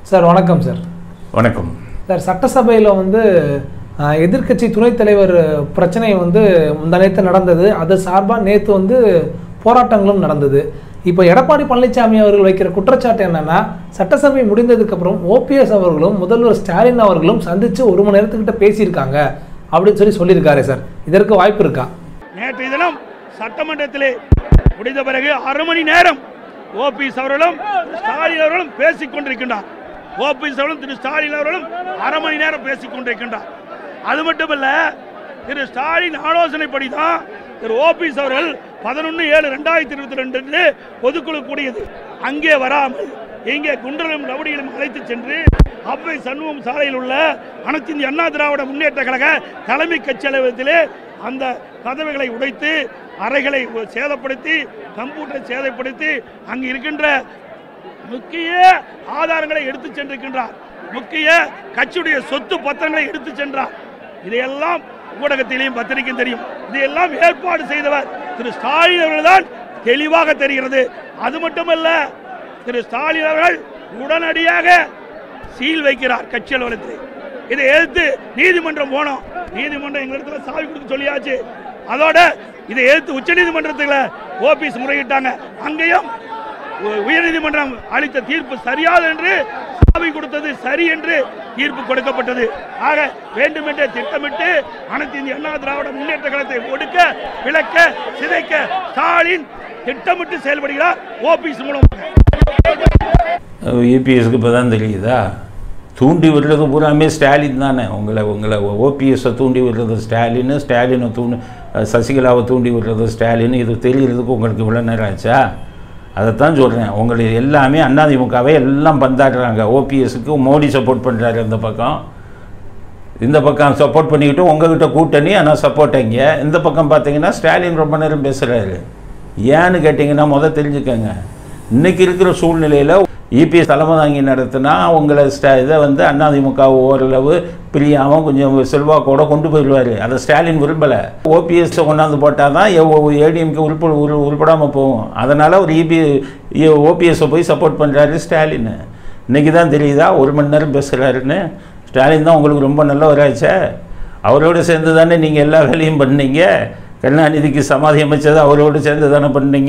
sir வணக்கம் sir வணக்கம் sir சட்டசபையில் வந்து ஆஹ், எதிர்க்கட்சி துணைத் தலைவர் பிரச்சனை வந்து முந்தா நேற்று நடந்தது அது சார்பாக நேற்று வந்து போராட்டங்களும் நடந்தது இப்போ எடப்பாடி பழனிசாமி அவர்கள் வைக்கிற குற்றச்சாட்டு என்னன்னா சட்டசபை முடிந்ததுக்கப்புறம் ஓபிஎஸ் அவர்களும் முதல்வர் ஸ்டாலின் அவர்களும் சந்தித்து ஒரு மணி நேரத்துக்கிட்ட பேசியிருக்காங்க அப்படின்னு சொல்லி சொல்லியிருக்காரு சார் இதற்கு வாய்ப்பு இருக்கா நேற்றைய தினம் சட்டமன்றத்திலே முடிந்த பிறகு அரை மணி நேரம் ஓபிஎஸ் அவர்களும் ஸ்டாலின் அவர்களும் பேசிக் கொண்டிருக்கின்றார் ஓபிஎஸ் அவர்களும் திரு ஸ்டாலின் அவர்களும் அரை மணி நேரம் பேசிக் கொண்டிருக்கின்றார் அது மட்டுமல்ல திரு ஸ்டாலின் ஆலோசனைப்படி தான் திரு ஓபிஎஸ் அவர்கள் பதினொன்று ஏழு ரெண்டாயிரத்தி இருபத்தி ரெண்டு பொதுக்குழு கூடியது அங்கே வராமல் இங்கே குண்டலும் ரவுடிகளும் அழைத்து சென்று அவ்வை சண்முகம் சாலையில் உள்ள அனைத்து இந்திய அண்ணா திராவிட முன்னேற்ற கழக தலைமை கட்சி அலுவலகத்திலே அந்த கதவுகளை உடைத்து அறைகளை சேதப்படுத்தி கம்ப்யூட்டரை சேதப்படுத்தி அங்கு இருக்கின்ற முக்கிய ஆதாரங்களை எடுத்து சென்றிருக்கின்றார் முக்கிய கட்சியுடைய சொத்து பத்திரங்களை எடுத்து சென்றார் இதையெல்லாம் ஊடகத்திலேயும் பத்திரிகையும் தெரியும் இதையெல்லாம் ஏற்பாடு செய்தவர் திரு ஸ்டாலின் அவர்கள்தான் தெளிவாக தெரிகிறது அது மட்டுமல்ல திரு ஸ்டாலின் அவர்கள் உடனடியாக சீல் வைக்கிறார் கட்சி அலுவலகத்தில் இதை எதிர்த்து நீதிமன்றம் போனோம் நீதிமன்றம் எங்களிடத்துல சாவி கொடுக்க சொல்லியாச்சு அதோட இதை எதிர்த்து உச்ச நீதிமன்றத்தில் ஓபிஎஸ் முறையிட்டாங்க அங்கேயும் உ- உயர்நீதிமன்றம் அளித்த தீர்ப்பு சரியாது என்று சாவி கொடுத்தது சரி என்று தீர்ப்பு கொடுக்கப்பட்டது ஆக வேண்டுமென்றே திட்டமிட்டு அனைத்து இந்திய அண்ணா திராவிட முன்னேற்ற கழகத்தை ஒடுக்க விளக்க சிதைக்க ஸ்டாலின் திட்டமிட்டு செயல்படுகிறார் ஓபிஎஸ் மூலமாக யூபிஎஸ்க்கு இப்போ தான் தெரியுதா தூண்டி விடுறது பூராமே ஸ்டாலின் தானே உங்களை உங்களை ஓபிஎஸ்ஸை தூண்டி விடுறது ஸ்டாலின் ஸ்டாலினை தூண்டி சசிகலாவை தூண்டி விடுறது ஸ்டாலின் இது தெரியறதுக்கு உங்களுக்கு இவ்வளோ நேரம் ஆச்சா அதைத்தான் சொல்கிறேன் உங்களுக்கு எல்லாமே அதிமுகவை எல்லாம் பந்தாடுறாங்க ஓபிஎஸ்க்கு மோடி சப்போர்ட் பண்ணுறாரு இந்த பக்கம் இந்த பக்கம் சப்போர்ட் பண்ணிக்கிட்டு உங்ககிட்ட கூட்டணி ஆனால் சப்போர்ட் இங்கே இந்த பக்கம் பார்த்தீங்கன்னா ஸ்டாலின் ரொம்ப நேரம் பேசுகிறாரு ஏன்னு கேட்டிங்கன்னா முத தெரிஞ்சுக்கங்க இன்னைக்கு இருக்கிற சூழ்நிலையில் இபிஎஸ் தலைமை தாங்கி நடத்தினா உங்களை ஸ்டா இதை வந்து அதிமுக ஓரளவு பிரியாமல் கொஞ்சம் செல்வாக்கோட கொண்டு போயிடுவார் அதை ஸ்டாலின் விரும்பலை ஓபிஎஸ் கொண்டாந்து போட்டால் தான் ஏடிஎம்கே உருப்ப உரு உருப்படாமல் போகும் அதனால் ஒரு இபி ஓபிஎஸ்ஸை போய் சப்போர்ட் பண்ணுறாரு ஸ்டாலின் இன்னைக்கு தான் தெரியுதா ஒரு மணி நேரம் பேசுகிறாருன்னு ஸ்டாலின் தான் உங்களுக்கு ரொம்ப நல்லவராச்சே அவரோடு சேர்ந்து தானே நீங்கள் எல்லா வேலையும் பண்ணீங்க கருணாநிதிக்கு சமாதி அமைச்சது அவரோடு சேர்ந்து தானே பண்ணீங்க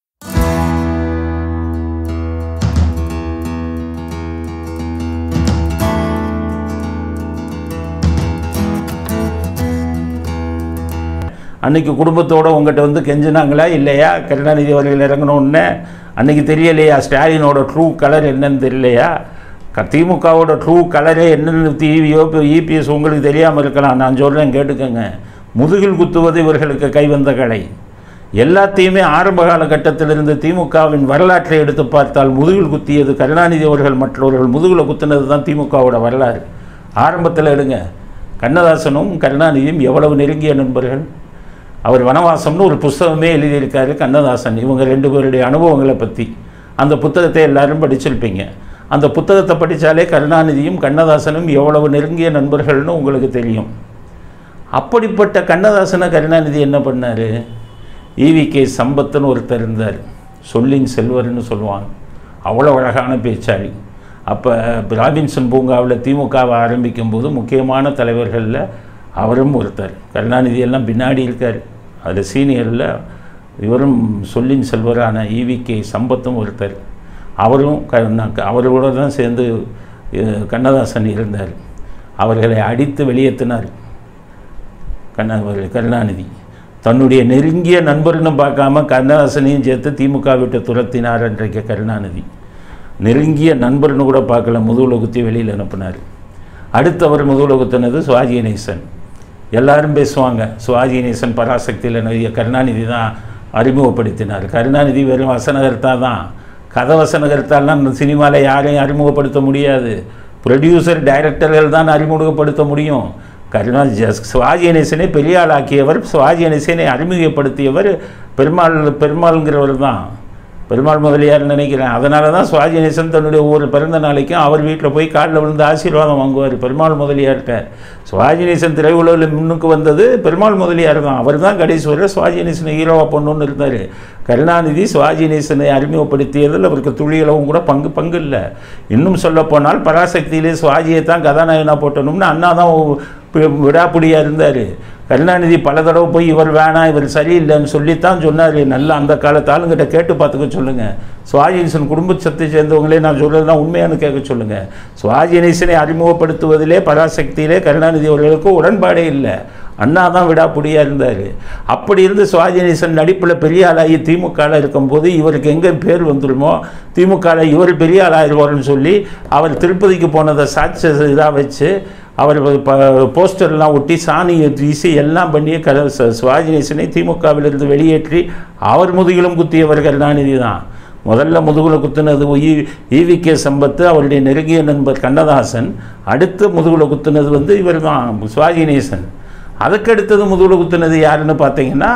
அன்னைக்கு குடும்பத்தோட உங்கள்கிட்ட வந்து கெஞ்சினாங்களா இல்லையா கருணாநிதி அவர்கள் இறங்கணும்னு அன்னைக்கு தெரியலையா ஸ்டாலினோட ட்ரூ கலர் என்னன்னு தெரியலையா க- திமுகவோட ட்ரூ கலரே என்னன்னு டிவியோ இபிஎஸ் உங்களுக்கு தெரியாமல் இருக்கலாம் நான் சொல்கிறேன் கேட்டுக்கோங்க முதுகில் குத்துவது இவர்களுக்கு கைவந்த கலை எல்லாத்தையுமே ஆரம்ப காலகட்டத்திலிருந்து திமுகவின் வரலாற்றை எடுத்து பார்த்தால் முதுகில் குத்தியது கருணாநிதி அவர்கள் மற்றவர்கள் முதுகில் குத்தினது தான் திமுகவோட வரலாறு ஆரம்பத்தில் எடுங்க கண்ணதாசனும் கருணாநிதியும் எவ்வளவு நெருங்கிய நண்பர்கள் அவர் வனவாசம்னு ஒரு புஸ்தகமே எழுதியிருக்காரு கண்ணதாசன் இவங்க ரெண்டு பேருடைய அனுபவங்களை பற்றி அந்த புத்தகத்தை எல்லாரும் படிச்சிருப்பீங்க அந்த புத்தகத்தை படித்தாலே கருணாநிதியும் கண்ணதாசனும் எவ்வளவு நெருங்கிய நண்பர்கள்னு உங்களுக்கு தெரியும் அப்படிப்பட்ட கண்ணதாசனை கருணாநிதி என்ன பண்ணார் ஈவிகே சம்பத்துன்னு ஒருத்தர் இருந்தார் சொல்லின் செல்வர்னு சொல்லுவாங்க அவ்வளோ அழகான பேச்சாளி அப்போ ராபின்சன் பூங்காவில் திமுகவை ஆரம்பிக்கும் போது முக்கியமான தலைவர்களில் அவரும் ஒருத்தர் கருணாநிதி எல்லாம் பின்னாடி இருக்கார் அதில் சீனியரில் இவரும் சொல்லின் செல்வரான ஈவிகே சம்பத்தும் ஒருத்தர் அவரும் க ந- அவரோட தான் சேர்ந்து அஹ், கண்ணதாசன் இருந்தார் அவர்களை அடித்து வெளியேற்றினார் கண்ணா கருணாநிதி தன்னுடைய நெருங்கிய நண்பர்னு பார்க்காம கண்ணதாசனையும் சேர்த்து திமுக விட்டு துரத்தினார் அன்றைக்கு கருணாநிதி நெருங்கிய நண்பர்னு கூட பார்க்கல முதுகுல குத்தி வெளியில் அனுப்புனார் அடுத்தவர் முதுகுல குத்தினது சிவாஜி கணேசன் எல்லாரும் பேசுவாங்க சிவாஜி கணேசன் பராசக்தியில் நிறைய கருணாநிதி தான் அறிமுகப்படுத்தினார் கருணாநிதி வெறும் வசனகர்த்தா தான் கதை வசனகர்த்தாலாம் சினிமாவில் யாரையும் அறிமுகப்படுத்த முடியாது ப்ரொடியூசர் டைரக்டர்கள் தான் அறிமுகப்படுத்த முடியும் கருணா ஜஸ் சிவாஜி கணேசனை பெரிய ஆளாக்கியவர் சிவாஜி கணேசனை அறிமுகப்படுத்தியவர் பெருமாள் பெருமாள்ங்கிறவர் தான் பெருமாள் முதலியார் நினைக்கிறேன் அதனால தான் சுவாஜி கணேசன் தன்னுடைய ஒவ்வொரு பிறந்த நாளைக்கும் அவர் வீட்டில் போய் காலில் விழுந்து ஆசீர்வாதம் வாங்குவார் பெருமாள் முதலியார்கிட்ட சுவாஜி கணேசன் திரையுலகில் முன்னுக்கு வந்தது பெருமாள் முதலியார் தான் அவர் தான் கடைசி வரை சுவாஜி கணேசனை ஹீரோவாக பண்ணணும்னு இருந்தார் கருணாநிதி சுவாஜி கணேசனை அறிமுகப்படுத்தியதில் அவருக்கு துளியளவும் கூட பங்கு பங்கு இல்லை இன்னும் சொல்லப்போனால் பராசக்தியிலே சுவாஜியை தான் கதாநாயகனாக போட்டணும்னு அண்ணா தான் விடாப்பிடியாக இருந்தார் கருணாநிதி பல தடவை போய் இவர் வேணாம் இவர் சரியில்லைன்னு சொல்லித்தான் சொன்னார் நல்லா அந்த காலத்து ஆளுங்கிட்ட கேட்டு பார்த்துக்க சொல்லுங்கள் சுவாஜினேசன் குடும்பத்தை சேர்ந்தவங்களே நான் சொல்கிறதுலாம் உண்மையானு கேட்க சொல்லுங்கள் சுவாஜினேசனை அறிமுகப்படுத்துவதிலே பராசக்தியிலே கருணாநிதி அவர்களுக்கு உடன்பாடே இல்லை அண்ணா தான் விடாப்பிடியாக இருந்தார் அப்படி இருந்து சுவாஜினேசன் நடிப்பில் பெரிய ஆளாகி திமுகவில் இருக்கும்போது இவருக்கு எங்கே பேர் வந்துருமோ திமுகவில் இவர் பெரிய ஆளாயிருவார்னு சொல்லி அவர் திருப்பதிக்கு போனதை சாட்சி இதாக வச்சு அவர் ப போஸ்டர்லாம் ஒட்டி சாணியை வீசி எல்லாம் பண்ணி க சுவாஜினேசனை திமுகவிலிருந்து வெளியேற்றி அவர் முதுகிலும் குத்தியவர் கருணாநிதி தான் முதல்ல முதுகில் குத்துனது ஈவி கே சம்பத்து அவருடைய நெருங்கிய நண்பர் கண்ணதாசன் அடுத்து முதுகில் குத்துனது வந்து இவர் தான் சுவாஜினேசன் அதுக்கடுத்தது முதுகில் குத்துனது யாருன்னு பார்த்தீங்கன்னா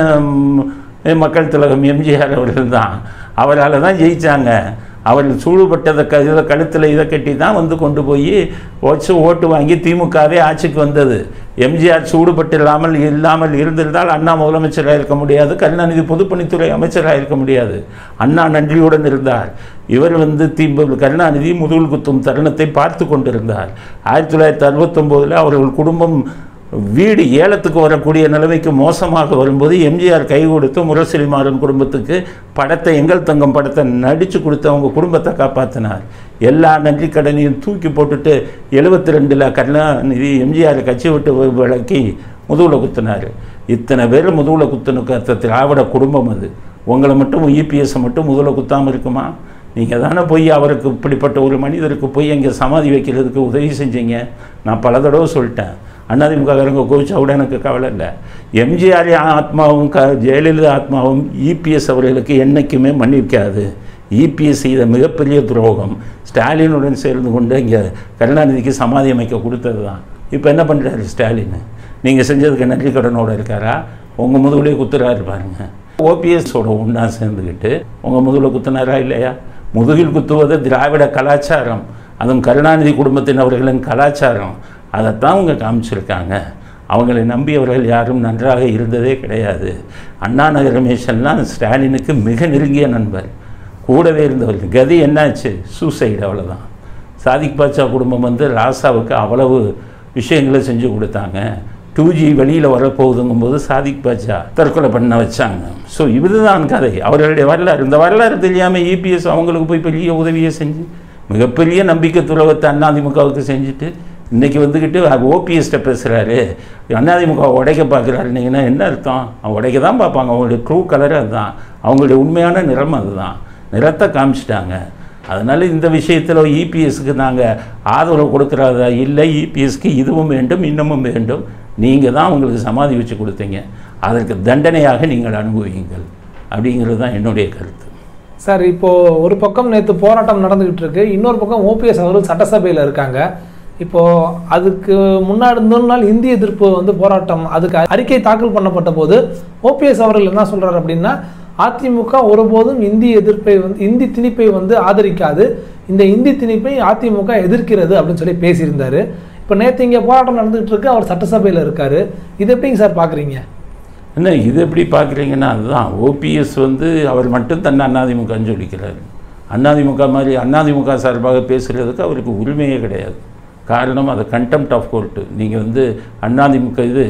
மக்கள் திலகம் எம்ஜிஆர் அவர்கள் தான் அவரால் தான் ஜெயித்தாங்க அவர் சூடுபட்டதை க இதை கழுத்தில் இதை கட்டி தான் வந்து கொண்டு போய் வச்சு ஓட்டு வாங்கி திமுகவே ஆட்சிக்கு வந்தது எம்ஜிஆர் சூடுபட்டு இல்லாமல் இல்லாமல் இருந்திருந்தால் அண்ணா முதலமைச்சராக இருக்க முடியாது கருணாநிதி பொதுப்பணித்துறை அமைச்சராக இருக்க முடியாது அண்ணா நன்றியுடன் இருந்தார் இவர் வந்து தி கருணாநிதி முதுகுல் குத்தும் தருணத்தை பார்த்து கொண்டிருந்தார் ஆயிரத்தி தொள்ளாயிரத்தி அறுபத்தொம்போதில் அவர்கள் குடும்பம் வீடு ஏலத்துக்கு வரக்கூடிய நிலைமைக்கு மோசமாக வரும்போது எம்ஜிஆர் கை கொடுத்து முரசொலி மாறன் குடும்பத்துக்கு படத்தை எங்கள் தங்கம் படத்தை நடித்து கொடுத்து அவங்க குடும்பத்தை காப்பாற்றினார் எல்லா நன்றி கடனையும் தூக்கி போட்டுட்டு எழுபத்தி ரெண்டில் கருணாநிதி எம்ஜிஆர் கட்சி விட்டு விளக்கி முதுகில் குத்தினார் இத்தனை பேர் முதுகில் குத்துனுக்கு திராவிட குடும்பம் அது உங்களை மட்டும் இபிஎஸ்ஸை மட்டும் முதுகில் குத்தாமல் இருக்குமா நீங்கள் தானே போய் அவருக்கு இப்படிப்பட்ட ஒரு மனிதருக்கு போய் அங்கே சமாதி வைக்கிறதுக்கு உதவி செஞ்சீங்க நான் பல தடவை சொல்லிட்டேன் அதிமுககாரங்க கோவிச்சா கூட எனக்கு கவலை இல்லை எம்ஜிஆர் ஆத்மாவும் க ஜெயலலிதா ஆத்மாவும் இபிஎஸ் அவர்களுக்கு என்றைக்குமே மன்னிக்காது இபிஎஸ் செய்த மிகப்பெரிய துரோகம் ஸ்டாலினுடன் சேர்ந்து கொண்டு இங்கே கருணாநிதிக்கு சமாதி அமைக்க கொடுத்தது தான் இப்போ என்ன பண்ணுறாரு ஸ்டாலின் நீங்கள் செஞ்சதுக்கு நன்றி கடனோடு இருக்காரா உங்கள் முதுகுலேயே குத்துறாரு பாருங்க ஓபிஎஸோட ஒன்றா சேர்ந்துக்கிட்டு உங்கள் முதுகில் குத்துனாரா இல்லையா முதுகில் குத்துவது திராவிட கலாச்சாரம் அதுவும் கருணாநிதி குடும்பத்தினவர்களின் கலாச்சாரம் அதைத்தான் அவங்க காமிச்சிருக்காங்க அவங்களை நம்பியவர்கள் யாரும் நன்றாக இருந்ததே கிடையாது அண்ணா நகர் ரமேஷன்லாம் ஸ்டாலினுக்கு மிக நெருங்கிய நண்பர் கூடவே இருந்தவர்கள் கதி என்னாச்சு சூசைடு அவ்வளோதான் சாதிக் பாட்சா குடும்பம் வந்து ராசாவுக்கு அவ்வளவு விஷயங்களை செஞ்சு கொடுத்தாங்க டூ ஜி வெளியில் வரப்போகுதுங்கும்போது சாதிக் பாட்சா தற்கொலை பண்ண வச்சாங்க ஸோ இதுதான் கதை அவர்களுடைய வரலாறு இந்த வரலாறு தெரியாமல் இபிஎஸ் அவங்களுக்கு போய் பெரிய உதவியை செஞ்சு மிகப்பெரிய நம்பிக்கை துரோகத்தை அதிமுகவுக்கு செஞ்சுட்டு இன்றைக்கி வந்துக்கிட்டு ஓபிஎஸ்கிட்ட பேசுகிறாரு அதிமுக உடைக்க பார்க்குறாருன்னீங்கன்னா என்ன அர்த்தம் அவங்க உடைக்க தான் பார்ப்பாங்க அவங்களுடைய ட்ரூ கலர் அதுதான் அவங்களுடைய உண்மையான நிறம் அதுதான் நிறத்தை காமிச்சிட்டாங்க அதனால் இந்த விஷயத்தில் இபிஎஸ்க்கு நாங்கள் ஆதரவு கொடுக்குறதா இல்லை இபிஎஸ்க்கு இதுவும் வேண்டும் இன்னமும் வேண்டும் நீங்கள் தான் அவங்களுக்கு சமாதி வச்சு கொடுத்தீங்க அதற்கு தண்டனையாக நீங்கள் அனுபவியுங்கள் அப்படிங்கிறது தான் என்னுடைய கருத்து சார் இப்போ ஒரு பக்கம் நேற்று போராட்டம் நடந்துகிட்டு இருக்கு இன்னொரு பக்கம் ஓபிஎஸ் அவர்கள் சட்டசபையில் இருக்காங்க இப்போ அதுக்கு முன்னாடி மூணு நாள் இந்திய எதிர்ப்பு வந்து போராட்டம் அதுக்கு அறிக்கை தாக்கல் பண்ணப்பட்ட போது ஓபிஎஸ் அவர்கள் என்ன சொல்றாரு அப்படின்னா அதிமுக ஒருபோதும் இந்தி எதிர்ப்பை வந்து இந்தி திணிப்பை வந்து ஆதரிக்காது இந்த இந்தி திணிப்பை அதிமுக எதிர்க்கிறது அப்படின்னு சொல்லி பேசியிருந்தாரு இப்போ நேற்று இங்கே போராட்டம் நடந்துகிட்டு இருக்கு அவர் சட்டசபையில் இருக்காரு இது எப்படிங்க சார் பார்க்குறீங்க என்ன இது எப்படி பார்க்குறீங்கன்னா அதுதான் ஓபிஎஸ் வந்து அவர் மட்டும் தன்னை அண்ணாதிமுகன்னு சொல்லிக்கிறாரு அண்ணாதிமுக மாதிரி அண்ணாதிமுக சார்பாக பேசுகிறதுக்கு அவருக்கு உரிமையே கிடையாது காரணம் அது கண்டெம்ட் ஆஃப் கோர்ட்டு நீங்கள் வந்து அண்ணாதிமுக இது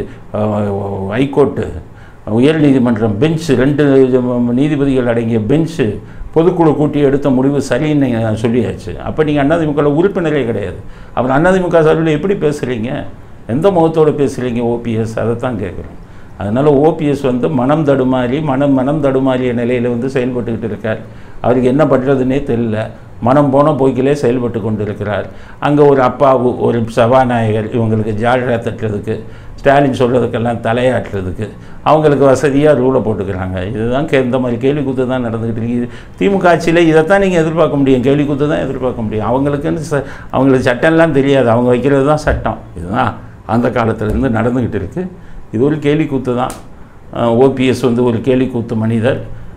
ஹைகோர்ட்டு உயர்நீதிமன்றம் பெஞ்ச் ரெண்டு நீதிபதிகள் அடங்கிய பெஞ்சு பொதுக்குழு கூட்டி எடுத்த முடிவு சரின்னு சொல்லியாச்சு அப்போ நீங்கள் அண்ணாதிமுகவில் உறுப்பினரே கிடையாது அப்புறம் அண்ணாதிமுக சார்பில் எப்படி பேசுகிறீங்க எந்த முகத்தோடு பேசுகிறீங்க ஓபிஎஸ் அதை தான் கேட்குறோம் அதனால் ஓபிஎஸ் வந்து மனம் தடுமாறி மனம் மனம் தடுமாறிய நிலையில் வந்து செயல்பட்டுக்கிட்டு இருக்கார் அவருக்கு என்ன பண்ணுறதுனே தெரியல மனம் போன போக்கிலே செயல்பட்டு கொண்டு இருக்கிறார் அங்கே ஒரு அப்பாவு ஒரு சபாநாயகர் இவங்களுக்கு ஜாழரா தட்டுறதுக்கு ஸ்டாலின் சொல்கிறதுக்கெல்லாம் தலையாட்டுறதுக்கு அவங்களுக்கு வசதியாக ரூலை போட்டுக்கிறாங்க இதுதான் கே இந்த மாதிரி கேள்வி கூத்து தான் நடந்துக்கிட்டு இருக்கு இது திமுக ஆட்சியில் இதைத்தான் நீங்கள் எதிர்பார்க்க முடியும் கேள்வி கூத்து தான் எதிர்பார்க்க முடியும் அவங்களுக்குன்னு ச அவங்களுக்கு சட்டம்லாம் தெரியாது அவங்க வைக்கிறது தான் சட்டம் இதுதான் அந்த காலத்துலேருந்து நடந்துக்கிட்டு இருக்குது இது ஒரு கேலி கூத்து தான் ஓபிஎஸ் வந்து ஒரு கேலி கூத்து மனிதர்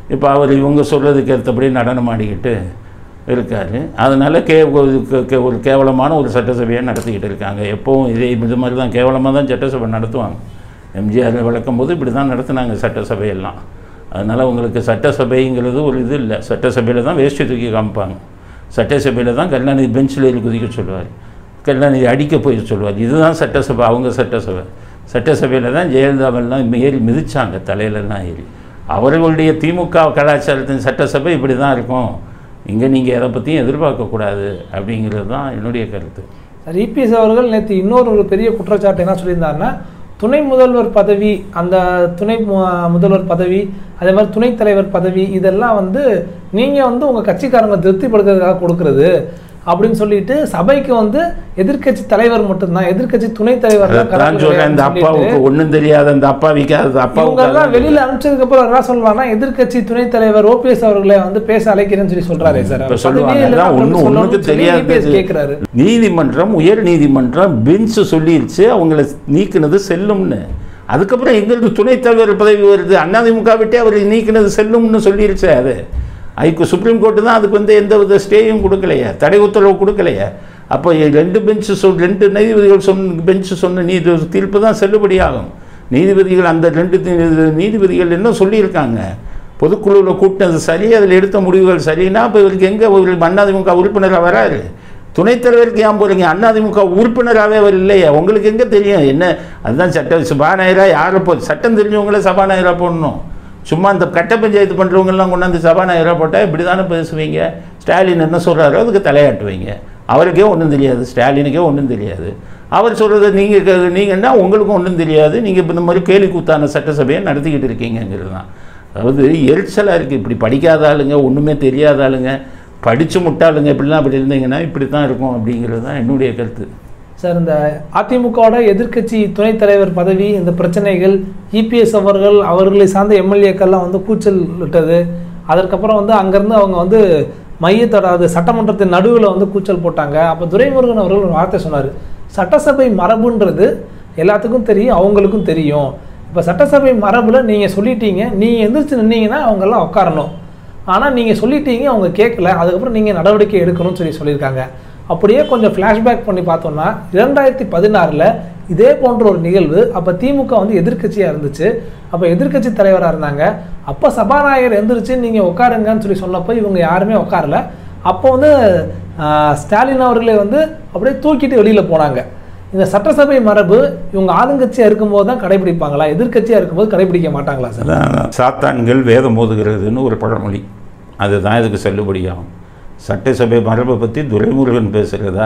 இப்போ அவர் இவங்க சொல்கிறதுக்கு ஏற்றபடி நடனம் ஆடிக்கிட்டு இருக்கார் அதனால் கே ஒரு கே- கே- ஒரு கேவலமான ஒரு சட்டசபையை நடத்திக்கிட்டு இருக்காங்க எப்போவும் இதே இது மாதிரி தான் கேவலமாக தான் சட்டசபை நடத்துவாங்க எம்ஜிஆர் விளக்கும் போது இப்படி தான் நடத்துனாங்க சட்டசபையெல்லாம் அதனால் உங்களுக்கு சட்டசபைங்கிறது ஒரு இது இல்லை சட்டசபையில் தான் வேஷ்டி தூக்கி காமிப்பாங்க சட்டசபையில் தான் கருணாநிதி பெஞ்சில் ஏறி குதிக்க சொல்லுவார் கருணாநிதி அடிக்க போய் சொல்லுவார் இதுதான் சட்டசபை அவங்க சட்டசபை சட்டசபையில் தான் ஜெயலலிதாவெல்லாம் ஏறி மிதிச்சாங்க தலையிலலாம் ஏறி அவர்களுடைய திமுக கலாச்சாரத்தின் சட்டசபை இப்படி தான் இருக்கும் இங்கே நீங்கள் எதை பற்றியும் எதிர்பார்க்கக்கூடாது அப்படிங்கிறது தான் என்னுடைய கருத்து சார் இபிஎஸ் அவர்கள் நேற்று இன்னொரு ஒரு பெரிய குற்றச்சாட்டு என்ன சொல்லியிருந்தாருன்னா துணை முதல்வர் பதவி அந்த துணை மு- முதல்வர் பதவி அதே மாதிரி துணைத் தலைவர் பதவி இதெல்லாம் வந்து நீங்கள் வந்து உங்கள் கட்சிக்காரங்களை திருப்திப்படுத்துறதுக்காக கொடுக்கறது அப்படின்னு சொல்லிட்டு சபைக்கு வந்து எதிர்க்கட்சி தலைவர் மட்டும்தான் எதிர்க்கட்சி துணைத் தலைவர் தான் அதான் சொல்கிறேன் இந்த அப்பாவுக்கு ஒன்றும் தெரியாத அந்த அப்பாவிக்கு அது இவங்க அப்பாவுக்கு எல்லாம் அதான் வெளியில அனுப்பிச்சதுக்கு அப்புறம் என்ன சொல்றாங்கன்னா எதிர்க்கட்சி துணைத் தலைவர் ஓபிஎஸ் அவர்களை வந்து பேச அழைக்கிறேன்னு சொல்லி சொல்றாரு சார் இப்ப அவர் சொல்லுவாங்க பதவியே இல்லைன்னா அதான் அப்புறம் ஒண்ணு சொல்லணும்னு ஒண்ணுக்கு சொல்லி தெரியாது EPS கேக்குறாரு நீதிமன்றம் உயர் நீதிமன்றம் பெஞ்ச் சொல்லிருச்சு அவங்கள நீக்கினது செல்லும்னு அதுக்கப்புறம் எங்களுக்கு துணைத் தலைவர் பதவி வருது அதிமுக விட்டே அவர் நீக்கினது செல்லும்னு சொல்லிருச்சு அது அதுக்கு சுப்ரீம் கோர்ட்டு தான் அதுக்கு வந்து எந்த வித ஸ்டேயும் கொடுக்கலையே தடை உத்தரவு கொடுக்கலையே அப்போ ரெண்டு பெஞ்சு சொல் ரெண்டு நீதிபதிகள் சொன்ன பெஞ்சு சொன்ன நீதி தீர்ப்பு தான் செல்லுபடியாகும் நீதிபதிகள் அந்த ரெண்டு நீ- நீதிபதிகள் என்ன சொல்லியிருக்காங்க பொதுக்குழுவில் கூட்டினது சரி அதில் எடுத்த முடிவுகள் சரின்னா இப்போ இவருக்கு எங்கே ஒரு அதிமுக உறுப்பினராக வராரு துணைத் தலைவருக்கு ஏன் போகிறீங்க அதிமுக உறுப்பினராகவே அவர் இல்லையே உங்களுக்கு எங்கே தெரியும் என்ன அதுதான் சட்ட சபாநாயகராக யாரை போ சட்டம் தெரிஞ்சவங்கள சபாநாயகராக போடணும் சும்மா இந்த கட்ட பஞ்சாயத்து பண்ணுறவங்கெல்லாம் கொண்டாந்து சபாநாயகராக போட்டால் இப்படி தானே பேசுவீங்க ஸ்டாலின் என்ன சொல்கிறாரோ அதுக்கு தலையாட்டுவீங்க அவருக்கே ஒன்றும் தெரியாது ஸ்டாலினுக்கே ஒன்றும் தெரியாது அவர் சொல்கிறத நீங்கள் நீங்கன்னா உங்களுக்கும் ஒன்றும் தெரியாது நீங்கள் இப்போ இந்த மாதிரி கேலி கூத்தான சட்டசபையை நடத்திக்கிட்டு இருக்கீங்கங்கிறது தான் அதாவது எரிச்சலாக இருக்குது இப்படி படிக்காத ஆளுங்க ஒன்றுமே தெரியாத ஆளுங்க படித்து முட்டாளுங்க இப்படிலாம் அப்படி இருந்தீங்கன்னா இப்படி தான் இருக்கும் அப்படிங்கிறது தான் என்னுடைய கருத்து சார் இந்த அதிமுகவோட எதிர்க்கட்சி துணைத் தலைவர் பதவி இந்த பிரச்சனைகள் இபிஎஸ் அவர்கள் அவர்களை சார்ந்த எம்எல்ஏக்கள்லாம் வந்து கூச்சல் விட்டது அதற்கப்புறம் வந்து அங்கேருந்து அவங்க வந்து மையத்தோட அது சட்டமன்றத்தின் நடுவில் வந்து கூச்சல் போட்டாங்க அப்போ துரைமுருகன் அவர்கள் ஒரு வார்த்தை சொன்னார் சட்டசபை மரபுன்றது எல்லாத்துக்கும் தெரியும் அவங்களுக்கும் தெரியும் இப்போ சட்டசபை மரபில் நீங்கள் சொல்லிட்டீங்க நீங்கள் எந்திரிச்சு நின்னீங்கன்னா அவங்கெல்லாம் உட்காரணும் ஆனால் நீங்கள் சொல்லிட்டீங்க அவங்க கேட்கல அதுக்கப்புறம் நீங்கள் நடவடிக்கை எடுக்கணும்னு சொல்லி சொல்லியிருக்காங்க அப்படியே கொஞ்சம் ஃப்ளாஷ்பேக் பண்ணி பார்த்தோம்னா இரண்டாயிரத்தி பதினாறில் இதே போன்ற ஒரு நிகழ்வு அப்போ திமுக வந்து எதிர்க்கட்சியாக இருந்துச்சு அப்போ எதிர்க்கட்சி தலைவராக இருந்தாங்க அப்போ சபாநாயகர் எந்திரிச்சு நீங்கள் உட்காருங்கன்னு சொல்லி சொன்னப்போ இவங்க யாருமே உட்காரல அப்போ வந்து ஆஹ், ஸ்டாலின் அவர்களே வந்து அப்படியே தூக்கிட்டு வெளியில் போனாங்க இந்த சட்டசபை மரபு இவங்க ஆளுங்கட்சியாக இருக்கும்போது தான் கடைபிடிப்பாங்களா எதிர்க்கட்சியாக இருக்கும்போது கடைபிடிக்க மாட்டாங்களா சார் அதான் சாத்தான்கள் வேதம் ஓதுகிறதுன்னு ஒரு பழமொழி அதுதான் இதுக்கு செல்லுபடியாகும் சட்டசபை மரபை பற்றி துரைமுருகன் பேசுகிறதா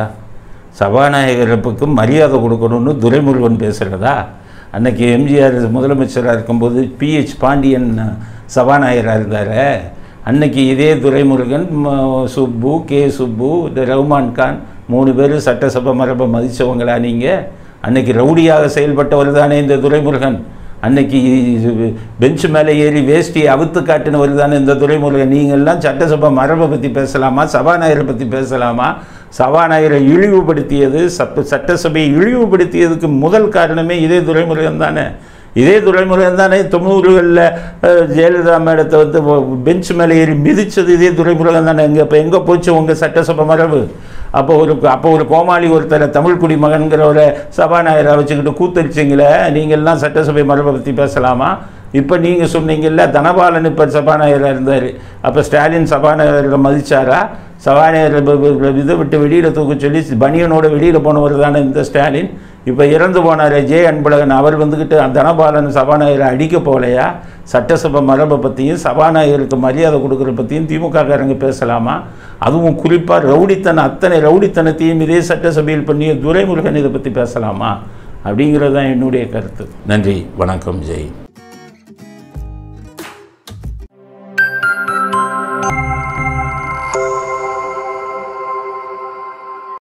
சபாநாயகருக்கு மரியாதை கொடுக்கணும்னு துரைமுருகன் பேசுகிறதா அன்னைக்கு எம்ஜிஆர் முதலமைச்சராக இருக்கும்போது பிஹெச் பாண்டியன் சபாநாயகராக இருந்தார் அன்னைக்கு இதே துரைமுருகன் ம- சுப்பு கே சுப்பு இந்த ரஹ்மான் கான் மூணு பேர் சட்டசபை மரபை மதித்தவங்களா நீங்கள் அன்னைக்கு ரவுடியாக செயல்பட்டவர் தானே இந்த துரைமுருகன் அன்னைக்கு பெஞ்ச் மேலே ஏறி வேஷ்டியை அவுத்து காட்டினவர் தானே இந்த துரைமுருகன் நீங்கள்லாம் சட்டசபை மரபை பற்றி பேசலாமா சபாநாயகரை பற்றி பேசலாமா சபாநாயகரை இழிவுபடுத்தியது சட்ட சட்டசபையை இழிவுபடுத்தியதுக்கு முதல் காரணமே இதே துரைமுருகன் தானே இதே துரைமுருகன் தானே தொண்ணூறுகளில் ஜெயலலிதா மேடத்தை வந்து பெஞ்ச் மேலே ஏறி மிதிச்சது இதே துரைமுருகன் தானே எங்கே இப்போ எங்கே போச்சு உங்கள் சட்டசபை மரபு அப்போ ஒரு அப்போ ஒரு கோமாளி ஒருத்தரை தமிழ் குடிமகன்கிற ஒரு சபாநாயகரை வச்சுக்கிட்டு கூத்தடிச்சிங்களே நீங்கள்லாம் சட்டசபை மரபை பற்றி பேசலாமா இப்போ நீங்கள் சொன்னீங்கல்ல தனபாலன் இப்போ சபாநாயகராக இருந்தார் அப்போ ஸ்டாலின் சபாநாயகரை மதிச்சாரா சபாநாயகரை ப- ப- இதை விட்டு வெளியில் தூக்க சொல்லி பனியனோட வெளியில் போனவர் தானே இந்த ஸ்டாலின் இப்போ இறந்து போனார் ஜே அன்பழகன் அவர் வந்துக்கிட்டு தனபாலன் சபாநாயகரை அடிக்க போகலையா சட்டசபை மரபை பற்றியும் சபாநாயகருக்கு மரியாதை கொடுக்குற பற்றியும் திமுககாரங்க பேசலாமா அதுவும் குறிப்பாக ரவுடித்தனம் அத்தனை ரவுடித்தனத்தையும் இதே சட்டசபையில் பண்ணிய துரைமுருகன் இதை பற்றி பேசலாமா அப்படிங்கிறது தான் என்னுடைய கருத்து நன்றி வணக்கம் ஜெய்